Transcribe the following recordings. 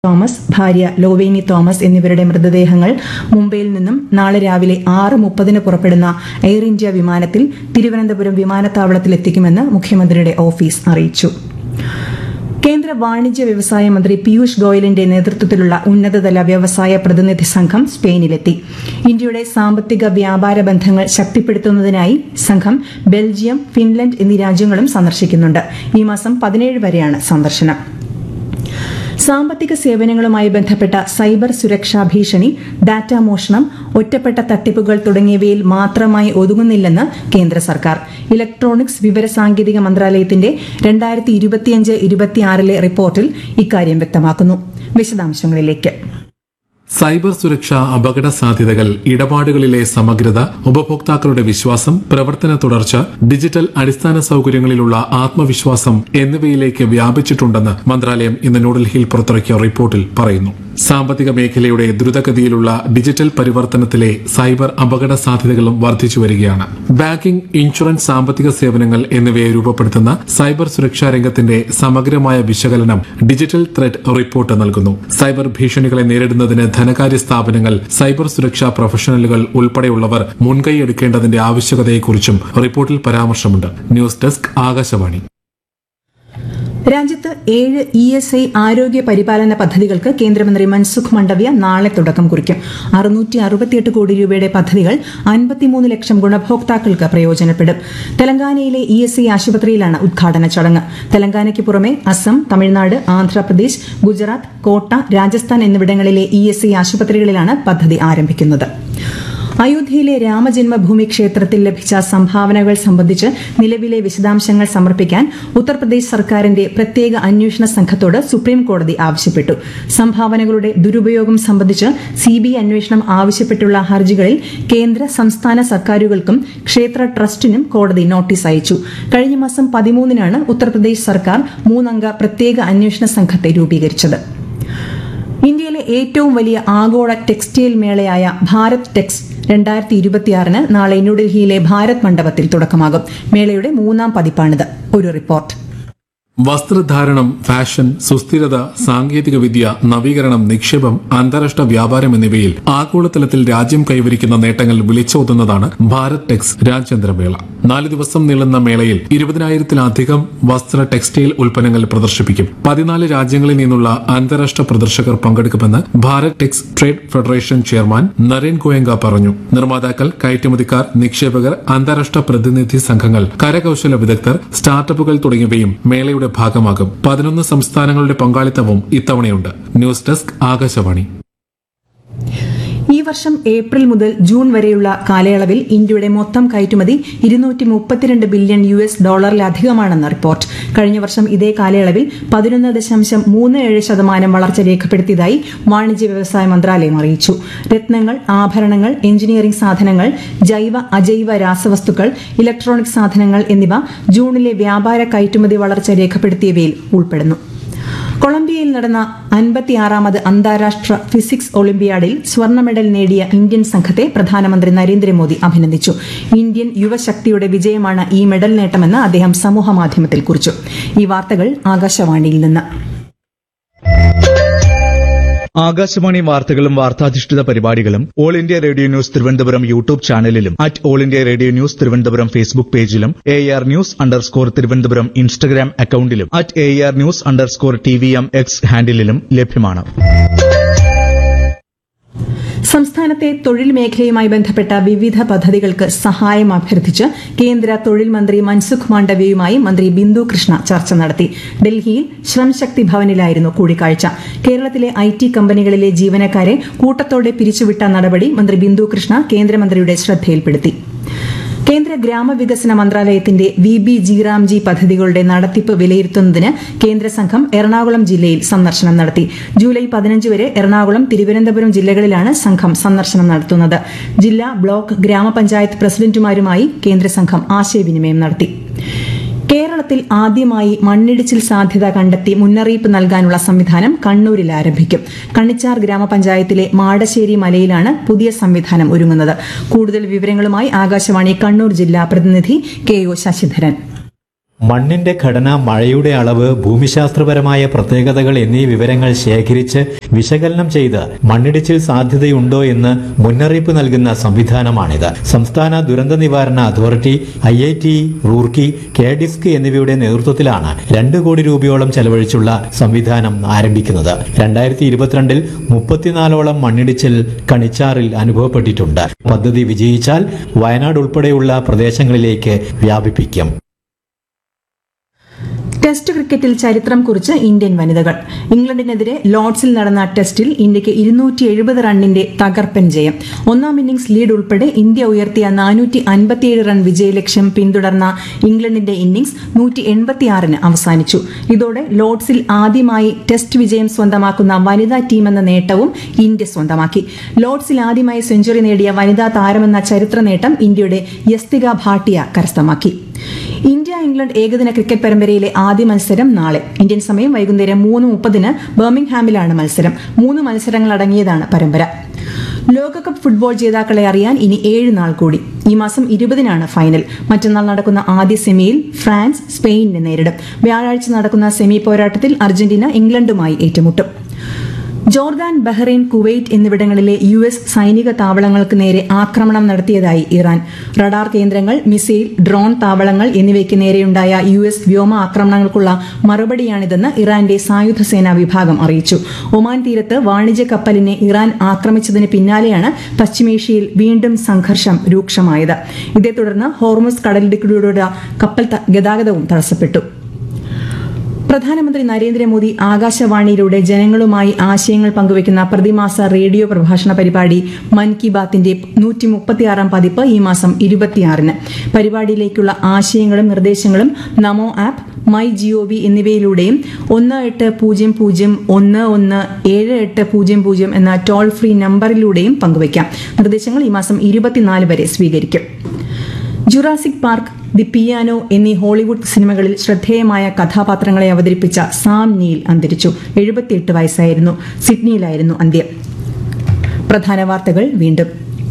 Thomas ഭാര്യ ലോവേനി Thomas എന്നിവരുടെ മൃതദേഹങ്ങൾ മുംബൈയിൽ നിന്നും നാളെ രാവിലെ ആറ് മുപ്പതിന് പുറപ്പെടുന്ന എയർ ഇന്ത്യ വിമാനത്തിൽ തിരുവനന്തപുരം വിമാനത്താവളത്തിൽ എത്തിക്കുമെന്ന് മുഖ്യമന്ത്രിയുടെ ഓഫീസ് അറിയിച്ചു കേന്ദ്ര വാണിജ്യ വ്യവസായ മന്ത്രി പീയൂഷ് ഗോയലിന്റെ നേതൃത്വത്തിലുള്ള ഉന്നതതല വ്യവസായ പ്രതിനിധി സംഘം സ്പെയിനിലെത്തി ഇന്ത്യയുടെ സാമ്പത്തിക വ്യാപാര ബന്ധങ്ങൾ ശക്തിപ്പെടുത്തുന്നതിനായി സംഘം ബെൽജിയം ഫിൻലൻഡ് എന്നീ രാജ്യങ്ങളും സന്ദർശിക്കുന്നുണ്ട് ഈ മാസം പതിനേഴ് വരെയാണ് സന്ദർശനം സാമ്പത്തിക സേവനങ്ങളുമായി ബന്ധപ്പെട്ട സൈബർ സുരക്ഷാ ഭീഷണി ഡാറ്റ മോഷണം ഒറ്റപ്പെട്ട തട്ടിപ്പുകൾ തുടങ്ങിയവയിൽ മാത്രമായി ഒതുങ്ങുന്നില്ലെന്ന് കേന്ദ്ര സർക്കാർ ഇലക്ട്രോണിക്സ് വിവരസാങ്കേതിക മന്ത്രാലയത്തിന്റെ രണ്ടായിരത്തി ഇരുപത്തിയഞ്ച് ഇരുപത്തിയാറിലെ റിപ്പോർട്ടിൽ ഇക്കാര്യം വ്യക്തമാക്കുന്നു വിശദാംശങ്ങളിലേക്ക് സൈബർ സുരക്ഷ അപകട സാധ്യതകൾ ഇടപാടുകളിലെ സമഗ്രത ഉപഭോക്താക്കളുടെ വിശ്വാസം പ്രവർത്തന തുടർച്ച ഡിജിറ്റൽ അടിസ്ഥാന സൌകര്യങ്ങളിലുള്ള ആത്മവിശ്വാസം എന്നിവയിലേക്ക് വ്യാപിച്ചിട്ടുണ്ടെന്ന് മന്ത്രാലയം ഇന്ന് ന്യൂഡൽഹിയിൽ പുറത്തിറക്കിയ റിപ്പോർട്ടിൽ പറയുന്നു സാമ്പത്തിക മേഖലയുടെ ദ്രുതഗതിയിലുള്ള ഡിജിറ്റൽ പരിവർത്തനത്തിലെ സൈബർ അപകട സാധ്യതകളും വർദ്ധിച്ചു വരികയാണ് ബാങ്കിംഗ് ഇൻഷുറൻസ് സാമ്പത്തിക സേവനങ്ങൾ എന്നിവയെ രൂപപ്പെടുത്തുന്ന സൈബർ സുരക്ഷാ രംഗത്തിന്റെ സമഗ്രമായ വിശകലനം ഡിജിറ്റൽ ത്രെഡ് റിപ്പോർട്ട് നൽകുന്നു സൈബർ ഭീഷണികളെ നേരിടുന്നതിന് ധനകാര്യ സ്ഥാപനങ്ങൾ സൈബർ സുരക്ഷാ പ്രൊഫഷണലുകൾ ഉൾപ്പെടെയുള്ളവർ മുൻകൈയെടുക്കേണ്ടതിന്റെ ആവശ്യകതയെക്കുറിച്ചും റിപ്പോർട്ടിൽ പരാമർശമുണ്ട് ന്യൂസ് ഡെസ്ക് ആകാശവാണി രാജ്യത്ത് ഏഴ് ഇ എസ് ഐ ആരോഗ്യ പരിപാലന പദ്ധതികൾക്ക് കേന്ദ്രമന്ത്രി മൻസുഖ് മണ്ഡവ്യ നാളെ തുടക്കം കുറിക്കും അറുന്നൂറ്റി അറുപത്തിയെട്ട് കോടി രൂപയുടെ പദ്ധതികൾ അൻപത്തിമൂന്ന് ലക്ഷം ഗുണഭോക്താക്കൾക്ക് പ്രയോജനപ്പെടും തെലങ്കാനയിലെ ഇ എസ് ഐ ആശുപത്രിയിലാണ് ഉദ്ഘാടന ചടങ്ങ് തെലങ്കാനയ്ക്ക് പുറമെ അസം തമിഴ്നാട് ആന്ധ്രാപ്രദേശ് ഗുജറാത്ത് കോട്ട രാജസ്ഥാൻ എന്നിവിടങ്ങളിലെ ഇ എസ് ഐ ആശുപത്രികളിലാണ് പദ്ധതി ആരംഭിക്കുന്നത് അയോധ്യയിലെ രാമജന്മഭൂമി ക്ഷേത്രത്തിൽ ലഭിച്ച സംഭാവനകൾ സംബന്ധിച്ച് നിലവിലെ വിശദാംശങ്ങൾ സമർപ്പിക്കാൻ ഉത്തർപ്രദേശ് സർക്കാരിന്റെ പ്രത്യേക അന്വേഷണ സംഘത്തോട് സുപ്രീം കോടതി ആവശ്യപ്പെട്ടു സംഭാവനകളുടെ ദുരുപയോഗം സംബന്ധിച്ച് സിബിഐ അന്വേഷണം ആവശ്യപ്പെട്ടുള്ള ഹർജികളിൽ കേന്ദ്ര സംസ്ഥാന സർക്കാരുകൾക്കും ക്ഷേത്ര ട്രസ്റ്റിനും കോടതി നോട്ടീസ് അയച്ചു കഴിഞ്ഞ മാസം പതിമൂന്നിനാണ് ഉത്തർപ്രദേശ് സർക്കാർ മൂന്നംഗ പ്രത്യേക അന്വേഷണ സംഘത്തെ രൂപീകരിച്ചത് ഇന്ത്യയിലെ ഏറ്റവും വലിയ ആഗോള ടെക്സ്റ്റൈൽ മേളയായ ഭാരത് ടെക്സ് രണ്ടായിരത്തി ഇരുപത്തിയാറിന് നാളെ ന്യൂഡൽഹിയിലെ ഭാരത് മണ്ഡപത്തിൽ തുടക്കമാകും മേളയുടെ മൂന്നാം പതിപ്പാണിത് ഒരു റിപ്പോർട്ട് വസ്ത്രധാരണം ഫാഷൻ സുസ്ഥിരത സാങ്കേതികവിദ്യ നവീകരണം നിക്ഷേപം അന്താരാഷ്ട്ര വ്യാപാരം എന്നിവയിൽ ആഗോളതലത്തിൽ രാജ്യം കൈവരിക്കുന്ന നേട്ടങ്ങൾ വിളിച്ചോതുന്നതാണ് ഭാരത് ടെക്സ് രാജ്യാന്തരമേള നാല് ദിവസം നീളുന്ന മേളയിൽ ഇരുപതിനായിരത്തിലധികം വസ്ത്ര ടെക്സ്റ്റൈൽ ഉൽപ്പന്നങ്ങൾ പ്രദർശിപ്പിക്കും പതിനാല് രാജ്യങ്ങളിൽ നിന്നുള്ള അന്താരാഷ്ട്ര പ്രദർശകർ പങ്കെടുക്കുമെന്ന് Bharat Tex trade federation chairman Naren Goenka പറഞ്ഞു നിർമ്മാതാക്കൾ കയറ്റുമതിക്കാർ നിക്ഷേപകർ അന്താരാഷ്ട്ര പ്രതിനിധി സംഘങ്ങൾ കരകൌശല വിദഗ്ധർ സ്റ്റാർട്ടപ്പുകൾ തുടങ്ങിയവയും മേളയുടെ ഭാഗമാകും പതിനൊന്ന് സംസ്ഥാനങ്ങളുടെ പങ്കാളിത്തവും ഇത്തവണയുണ്ട് ന്യൂസ് ഡെസ്ക് ആകാശവാണി ഈ വർഷം ഏപ്രിൽ മുതൽ ജൂൺ വരെയുള്ള കാലയളവിൽ ഇന്ത്യയുടെ മൊത്തം കയറ്റുമതി ഇരുന്നൂറ്റി മുപ്പത്തിരണ്ട് ബില്യൺ യു എസ് ഡോളറിലധികമാണെന്ന് റിപ്പോർട്ട് കഴിഞ്ഞ വർഷം ഇതേ കാലയളവിൽ പതിനൊന്ന് ദശാംശം മൂന്ന് ഏഴ് ശതമാനം വളർച്ച രേഖപ്പെടുത്തിയതായി വാണിജ്യ വ്യവസായ മന്ത്രാലയം അറിയിച്ചു രത്നങ്ങൾ ആഭരണങ്ങൾ എഞ്ചിനീയറിംഗ് സാധനങ്ങൾ ജൈവ അജൈവ രാസവസ്തുക്കൾ ഇലക്ട്രോണിക് സാധനങ്ങൾ എന്നിവ ജൂണിലെ വ്യാപാര കയറ്റുമതി വളർച്ച രേഖപ്പെടുത്തിയവയിൽ ഉൾപ്പെടുന്നു കൊളംബിയയിൽ നടന്ന അൻപത്തിയാറാമത് അന്താരാഷ്ട്ര ഫിസിക്സ് ഒളിമ്പ്യാഡിൽ സ്വർണ്ണ മെഡൽ നേടിയ ഇന്ത്യൻ സംഘത്തെ പ്രധാനമന്ത്രി നരേന്ദ്രമോദി അഭിനന്ദിച്ചു ഇന്ത്യൻ യുവശക്തിയുടെ വിജയമാണ് ഈ മെഡൽ നേട്ടമെന്ന് അദ്ദേഹം സമൂഹമാധ്യമത്തിൽ കുറിച്ചു ഈ വാർത്തകൾ ആകാശവാണിയിൽ നിന്ന് ആകാശവാണി വാർത്തകളും വാർത്താധിഷ്ഠിത പരിപാടികളും All India Radio news Thiruvananthapuram YouTube ചാനലിലും at All India Radio news Thiruvananthapuram Facebook പേജിലും A R news underscore Thiruvananthapuram Instagram അക്കൌണ്ടിലും at A R news underscore T V M X ഹാൻഡിലും ലഭ്യമാണ് സംസ്ഥാനത്തെ തൊഴിൽ മേഖലയുമായി ബന്ധപ്പെട്ട വിവിധ പദ്ധതികൾക്ക് സഹായം അഭ്യർത്ഥിച്ച് കേന്ദ്ര തൊഴിൽ മന്ത്രി മൻസുഖ് മാണ്ഡവ്യയുമായി മന്ത്രി ബിന്ദു കൃഷ്ണ ചർച്ച നടത്തി ഡൽഹിയിൽ ശ്രംശക്തി ഭവനിലായിരുന്നു കൂടിക്കാഴ്ച കേരളത്തിലെ ഐ ടി കമ്പനികളിലെ ജീവനക്കാരെ കൂട്ടത്തോടെ പിരിച്ചുവിട്ട നടപടി മന്ത്രി ബിന്ദു കൃഷ്ണ കേന്ദ്രമന്ത്രിയുടെ ശ്രദ്ധയിൽപ്പെടുത്തി കേന്ദ്ര ഗ്രാമവികസന മന്ത്രാലയത്തിന്റെ വി ബി ജിറാംജി പദ്ധതികളുടെ നടത്തിപ്പ് വിലയിരുത്തുന്നതിന് കേന്ദ്ര സംഘം എറണാകുളം ജില്ലയിൽ സന്ദർശനം നടത്തി ജൂലൈ പതിനഞ്ച് വരെ എറണാകുളം തിരുവനന്തപുരം ജില്ലകളിലാണ് സംഘം സന്ദർശനം നടത്തുന്നത് ജില്ലാ ബ്ലോക്ക് ഗ്രാമപഞ്ചായത്ത് പ്രസിഡന്റുമാരുമായി കേന്ദ്ര സംഘം ആശയവിനിമയം നടത്തി കേരളത്തിൽ ആദ്യമായി മണ്ണിടിച്ചിൽ സാധ്യത കണ്ടെത്തി മുന്നറിയിപ്പ് നൽകാനുള്ള സംവിധാനം കണ്ണൂരിൽ ആരംഭിക്കും കണ്ണിച്ചാർ ഗ്രാമപഞ്ചായത്തിലെ മാടശ്ശേരി മലയിലാണ് പുതിയ സംവിധാനം ഒരുങ്ങുന്നത് കൂടുതൽ വിവരങ്ങളുമായി ആകാശവാണി കണ്ണൂർ ജില്ലാ പ്രതിനിധി കെ ഒ ശശിധരൻ മണ്ണിന്റെ ഘടന മഴയുടെ അളവ് ഭൂമിശാസ്ത്രപരമായ പ്രത്യേകതകൾ എന്നീ വിവരങ്ങൾ ശേഖരിച്ച് വിശകലനം ചെയ്ത് മണ്ണിടിച്ചിൽ സാധ്യതയുണ്ടോ എന്ന് മുന്നറിയിപ്പ് നൽകുന്ന സംവിധാനമാണിത് സംസ്ഥാന ദുരന്ത നിവാരണ authority I I T Roorkee K disc എന്നിവയുടെ നേതൃത്വത്തിലാണ് രണ്ട് കോടി രൂപയോളം ചെലവഴിച്ചുള്ള സംവിധാനം ആരംഭിക്കുന്നത് രണ്ടായിരത്തി ഇരുപത്തിരണ്ടിൽ മുപ്പത്തിനാലോളം മണ്ണിടിച്ചിൽ കണിച്ചാറിൽ അനുഭവപ്പെട്ടിട്ടുണ്ട് പദ്ധതി വിജയിച്ചാൽ വയനാട് ഉൾപ്പെടെയുള്ള പ്രദേശങ്ങളിലേക്ക് വ്യാപിപ്പിക്കും ടെസ്റ്റ് ക്രിക്കറ്റിൽ ചരിത്രം കുറിച്ച് ഇന്ത്യൻ വനിതകൾ ഇംഗ്ലണ്ടിനെതിരെ ലോർഡ്സിൽ നടന്ന ടെസ്റ്റിൽ ഇന്ത്യക്ക് ഇരുന്നൂറ്റി എഴുപത് റണ്ണിന്റെ തകർപ്പൻ ജയം ഒന്നാം ഇന്നിംഗ്സ് ലീഡ് ഉൾപ്പെടെ ഇന്ത്യ ഉയർത്തിയ നാനൂറ്റി അൻപത്തിയേഴ് റൺ വിജയലക്ഷ്യം പിന്തുടർന്ന ഇംഗ്ലണ്ടിന്റെ ഇന്നിംഗ്സ് നൂറ്റി എൺപത്തിയാറിന് അവസാനിച്ചു ഇതോടെ ലോർഡ്സിൽ ആദ്യമായി ടെസ്റ്റ് വിജയം സ്വന്തമാക്കുന്ന വനിതാ ടീമെന്ന നേട്ടവും ഇന്ത്യ സ്വന്തമാക്കി ലോർഡ്സിൽ ആദ്യമായി സെഞ്ചുറി നേടിയ വനിതാ താരമെന്ന ചരിത്ര നേട്ടം ഇന്ത്യയുടെ യസ്തിക ഭാട്ടിയ കരസ്ഥമാക്കി ഇന്ത്യ ഇംഗ്ലണ്ട് ഏകദിന ക്രിക്കറ്റ് പരമ്പരയിലെ ആദ്യ മത്സരം നാളെ ഇന്ത്യൻ സമയം വൈകുന്നേരം മൂന്ന് മുപ്പതിന് ബർമിംഗ്ഹാമിലാണ് മത്സരം മൂന്ന് മത്സരങ്ങൾ അടങ്ങിയതാണ് പരമ്പര ലോകകപ്പ് ഫുട്ബോൾ ജേതാക്കളെ അറിയാൻ ഇനി ഏഴ് നാൾ കൂടി ഈ മാസം ഇരുപതിനാണ് ഫൈനൽ മറ്റന്നാൾ നടക്കുന്ന ആദ്യ സെമിയിൽ ഫ്രാൻസ് സ്പെയിനിനെ നേരിടും വ്യാഴാഴ്ച നടക്കുന്ന സെമി പോരാട്ടത്തിൽ അർജന്റീന ഇംഗ്ലണ്ടുമായി ഏറ്റുമുട്ടും ജോർദാൻ ബഹ്റൈൻ കുവൈറ്റ് എന്നിവിടങ്ങളിലെ യു എസ് സൈനിക താവളങ്ങൾക്ക് നേരെ ആക്രമണം നടത്തിയതായി ഇറാൻ റഡാർ കേന്ദ്രങ്ങൾ മിസൈൽ ഡ്രോൺ താവളങ്ങൾ എന്നിവയ്ക്ക് നേരെയുണ്ടായ യു എസ് വ്യോമ ആക്രമണങ്ങൾക്കുള്ള മറുപടിയാണിതെന്ന് ഇറാന്റെ സായുധ സേനാ വിഭാഗം അറിയിച്ചു ഒമാൻ തീരത്ത് വാണിജ്യ കപ്പലിനെ ഇറാൻ ആക്രമിച്ചതിന് പിന്നാലെയാണ് പശ്ചിമേഷ്യയിൽ വീണ്ടും സംഘർഷം രൂക്ഷമായത് ഇതേ തുടർന്ന് ഹോർമുസ് കടലിടുക്കിലൂടെ കപ്പൽ ത- ഗതാഗതവും തടസ്സപ്പെട്ടു പ്രധാനമന്ത്രി നരേന്ദ്രമോദി ആകാശവാണിയിലൂടെ ജനങ്ങളുമായി ആശയങ്ങൾ പങ്കുവയ്ക്കുന്ന പ്രതിമാസ റേഡിയോ പ്രഭാഷണ പരിപാടി മൻ കി ബാത്തിന്റെ നൂറ്റി മുപ്പത്തിയാറാം പതിപ്പ് ഈ മാസം ഇരുപത്തിയാറിന് പരിപാടിയിലേക്കുള്ള ആശയങ്ങളും നിർദ്ദേശങ്ങളും നമോ ആപ്പ് മൈ ജിഒവി എന്നിവയിലൂടെയും ഒന്ന് എട്ട് പൂജ്യം പൂജ്യം ഒന്ന് ഒന്ന് ഏഴ് എട്ട് പൂജ്യം പൂജ്യം എന്ന ടോൾ ഫ്രീ നമ്പറിലൂടെയും പങ്കുവയ്ക്കാം നിർദ്ദേശങ്ങൾ ഈ മാസം ഇരുപത്തിനാല് വരെ സ്വീകരിക്കും ജുറാസിക് പാർക്ക് ദി പിയാനോ എന്നീ ഹോളിവുഡ് സിനിമകളിൽ ശ്രദ്ധേയമായ കഥാപാത്രങ്ങളെ അവതരിപ്പിച്ച സാം നീൽ അന്തരിച്ചു എഴുപത്തിയെട്ട് വയസ്സായിരുന്നു സിഡ്നിയിലായിരുന്നു അന്ത്യം പ്രധാന വാർത്തകൾ വീണ്ടും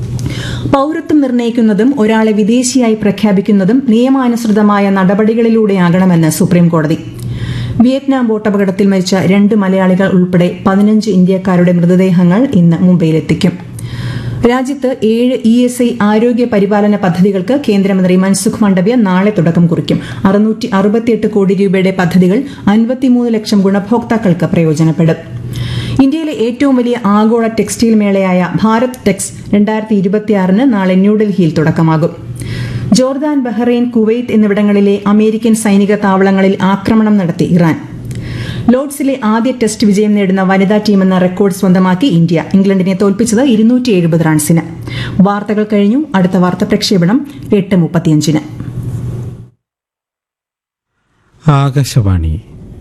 പൌരത്വം നിർണ്ണയിക്കുന്നതും ഒരാളെ വിദേശിയായി പ്രഖ്യാപിക്കുന്നതും നിയമാനുസൃതമായ നടപടികളിലൂടെയാകണമെന്ന് സുപ്രീം കോടതി വിയറ്റ്നാം ബോട്ടപകടത്തിൽ മരിച്ച രണ്ട് മലയാളികൾ ഉൾപ്പെടെ പതിനഞ്ച് ഇന്ത്യക്കാരുടെ മൃതദേഹങ്ങൾ ഇന്ന് മുംബൈയിലെത്തിക്കും രാജ്യത്ത് ഏഴ് ഇ എസ് ഐ ആരോഗ്യ പരിപാലന പദ്ധതികൾക്ക് കേന്ദ്രമന്ത്രി മൻസുഖ് മണ്ഡവ്യ നാളെ തുടക്കം കുറിക്കും അറുന്നൂറ്റി അറുപത്തിയെട്ട് കോടി രൂപയുടെ പദ്ധതികൾ അൻപത്തിമൂന്ന് ലക്ഷം ഗുണഭോക്താക്കൾക്ക് പ്രയോജനപ്പെടും ഇന്ത്യയിലെ ഏറ്റവും വലിയ ആഗോള ടെക്സ്റ്റൈൽ മേളയായ ഭാരത് ടെക്സ് രണ്ടായിരത്തി ഇരുപത്തിയാറിന് നാളെ ന്യൂഡൽഹിയിൽ തുടക്കമാകും ജോർദാൻ ബഹ്റൈൻ കുവൈറ്റ് എന്നിവിടങ്ങളിലെ അമേരിക്കൻ സൈനിക താവളങ്ങളിൽ ആക്രമണം നടത്തി ഇറാൻ ലോർഡ്സിലെ ആദ്യ ടെസ്റ്റ് വിജയം നേടുന്ന വനിതാ ടീമെന്ന റെക്കോർഡ് സ്വന്തമാക്കി ഇന്ത്യ ഇംഗ്ലണ്ടിനെ തോൽപ്പിച്ചത് ഇരുന്നൂറ്റി എഴുപത് റൺസിന് വാർത്തകൾ കഴിഞ്ഞു അടുത്ത വാർത്ത പ്രക്ഷേപണം എട്ട് മുപ്പത്തിയഞ്ചിന് ആകാശവാണി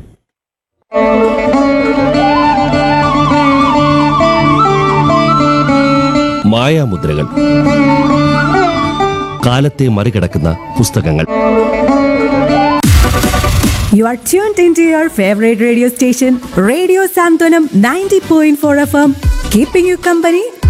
മായാമുദ്രകൾ കാലത്തെ മറികടക്കുന്ന പുസ്തകങ്ങൾ You are tuned into your favorite radio station, Radio Santonam 90.4 FM, keeping you company